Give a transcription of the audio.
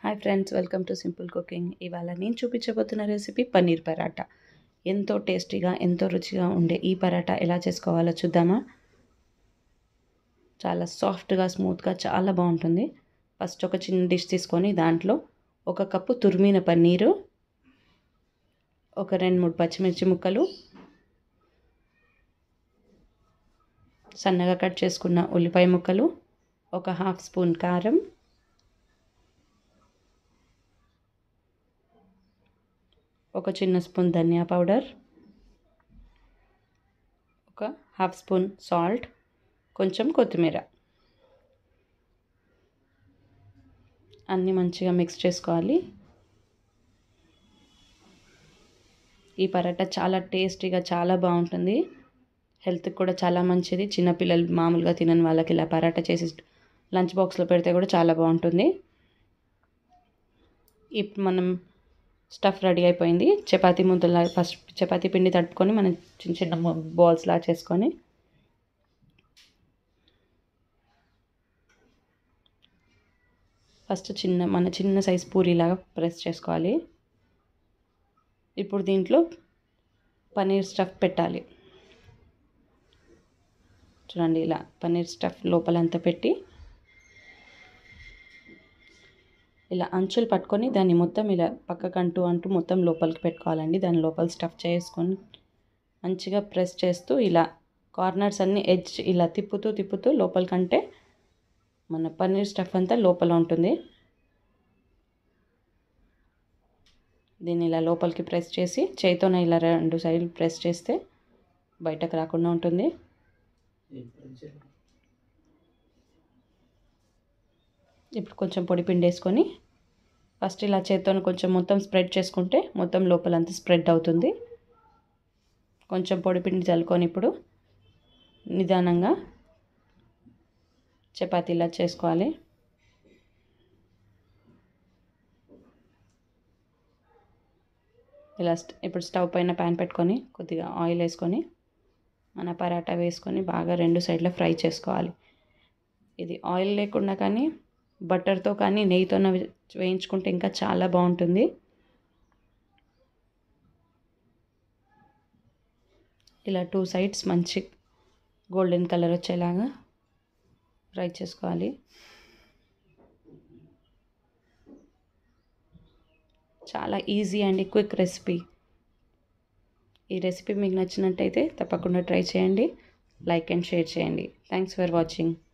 hi friends welcome to simple cooking ఇవాళ నేను చూపించబోతున్న recipe paneer paratha ఎంతో టేస్టీగా ఎంతో రుచిగా ఉండే ఈ పరాటా ఎలా చేసుకోవాలో చూద్దామా చాలా సాఫ్ట్గా స్మూత్గా చాలా బాగుంటుంది ఫస్ట్ ఒక చిన్న డిష్ తీసుకొని దాంట్లో ఒక కప్పు తురిమిన పన్నీరు ఒక రెండు మూడు పచ్చిమిర్చి ముక్కలు సన్నగా కట్ చేసుకున్న ఉల్లిపాయ ముక్కలు ఒక హాఫ్ స్పూన్ కారం ఒక చిన్న స్పూన్ ధనియా పౌడర్ ఒక హాఫ్ స్పూన్ సాల్ట్ కొంచెం కొత్తిమీర అన్నీ మంచిగా మిక్స్ చేసుకోవాలి ఈ పరాటా చాలా టేస్టీగా చాలా బాగుంటుంది హెల్త్కి కూడా చాలా మంచిది చిన్నపిల్లలు మామూలుగా తినని వాళ్ళకి ఇలా పరాటా చేసి లంచ్ బాక్స్లో పెడితే కూడా చాలా బాగుంటుంది ఇప్పుడు మనం స్టఫ్ రెడీ అయిపోయింది చపాతీ ముద్దలా ఫస్ట్ చపాతీ పిండి తడుపుకొని మనం చిన్న చిన్న బాల్స్లా చేసుకొని ఫస్ట్ చిన్న మన చిన్న సైజ్ పూరీలాగా ప్రెస్ చేసుకోవాలి ఇప్పుడు దీంట్లో పన్నీర్ స్టఫ్ పెట్టాలి చూడండి ఇలా పన్నీర్ స్టఫ్ లోపలంతా పెట్టి ఇలా అంచులు పట్టుకొని దాన్ని మొత్తం ఇలా పక్కకు అంటూ అంటూ మొత్తం లోపలికి పెట్టుకోవాలండి దాని లోపల స్టఫ్ చేసుకొని మంచిగా ప్రెస్ చేస్తూ ఇలా కార్నర్స్ అన్ని ఎడ్జ్ ఇలా తిప్పుతూ తిప్పుతూ లోపలికంటే మన పన్నీర్ స్టఫ్ అంతా లోపల ఉంటుంది దీన్ని ఇలా లోపలికి ప్రెస్ చేసి చేతితోనే ఇలా రెండు సైడ్లు ప్రెస్ చేస్తే బయటకు రాకుండా ఉంటుంది ఇప్పుడు కొంచెం పొడి పిండి వేసుకొని ఫస్ట్ ఇలా చేత్తో కొంచెం మొత్తం స్ప్రెడ్ చేసుకుంటే మొత్తం లోపలంతా స్ప్రెడ్ అవుతుంది కొంచెం పొడి పిండి చల్లుకొని ఇప్పుడు నిదానంగా చపాతీలా చేసుకోవాలి ఇలా ఇప్పుడు స్టవ్ పైన ప్యాన్ పెట్టుకొని కొద్దిగా ఆయిల్ వేసుకొని మన పరాటా వేసుకొని బాగా రెండు సైడ్లో ఫ్రై చేసుకోవాలి ఇది ఆయిల్ లేకుండా కానీ బటర్తో కానీ నెయ్యితో వేయించుకుంటే ఇంకా చాలా బాగుంటుంది ఇలా టూ సైడ్స్ మంచి గోల్డెన్ కలర్ వచ్చేలాగా ఫ్రై చేసుకోవాలి చాలా ఈజీ అండ్ క్విక్ రెసిపీ ఈ రెసిపీ మీకు నచ్చినట్టయితే తప్పకుండా ట్రై చేయండి లైక్ అండ్ షేర్ చేయండి థ్యాంక్స్ ఫర్ వాచింగ్